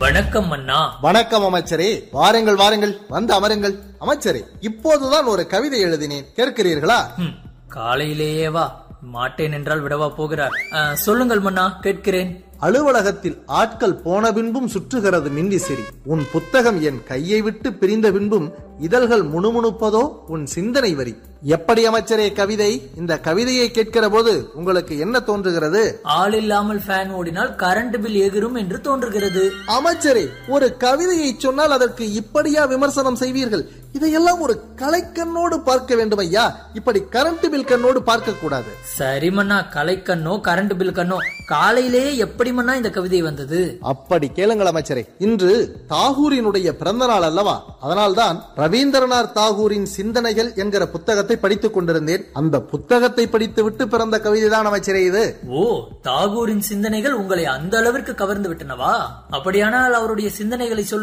வணக்கம் மன்னா வணக்கம் அமைச்சரே வாருங்கள் வாருங்கள் வந்து அமருங்கள் அமைச்சரே இப்போதுதான் ஒரு கவிதை எழுதினேன் கேட்கிறீர்களா ஹம், காலையிலேயே வா மாட்டேன் என்றால் விடவா போகிறார் ஆ, சொல்லுங்கள் மன்னா கேட்கிறேன் அலுவலகத்தில் ஆட்கள் போன பின்பும் சுற்றுகிறது மின்விசிறி உன் புத்தகம் என் கையை விட்டு பிரிந்த பின்பும் இதழ்கள் முணுமுணுப்பதோ உன் சிந்தனை வரி எப்படி அமைச்சரே கவிதை இந்த கவிதையை கேட்கிற போது உங்களுக்கு என்ன தோன்றுகிறது ஆள் இல்லாமல் ஃபேன் ஓடினால் கரண்ட் பில் எகிரும் என்று தோன்றுகிறது அமைச்சரே ஒரு கவிதையை சொன்னால் அதற்கு இப்படியா விமர்சனம் செய்வீர்கள் இதையெல்லாம் ஒரு கலைக்கண்ணோடு பார்க்க வேண்டும் ஐயா இப்படி கரண்ட் பில் கண்ணோடு பார்க்க கூடாது சரி மன்னா கலைக்கண்ணோ கரண்ட் பில் கண்ணோ காலையிலேயே எப்படி மன்னா இந்த கவிதை வந்தது அப்படி கேளுங்கள் அமைச்சரே இன்று தாகூரினுடைய பிறந்த நாள் அல்லவா அதனால்தான் ரவீந்திரநாத் தாகூரின் சிந்தனைகள் என்கிற புத்தகத்தை படித்துக் கொண்டிருந்தேன் அந்த புத்தகத்தை படித்து விட்டு பிறந்த கவிதை தான் அமைச்சரே இது ஓ தாகூரின் சிந்தனைகள் உங்களை அந்த அளவிற்கு கவர்ந்து விட்டனவா அப்படியானால் அவருடைய சிந்தனைகளை சொல்லுங்கள்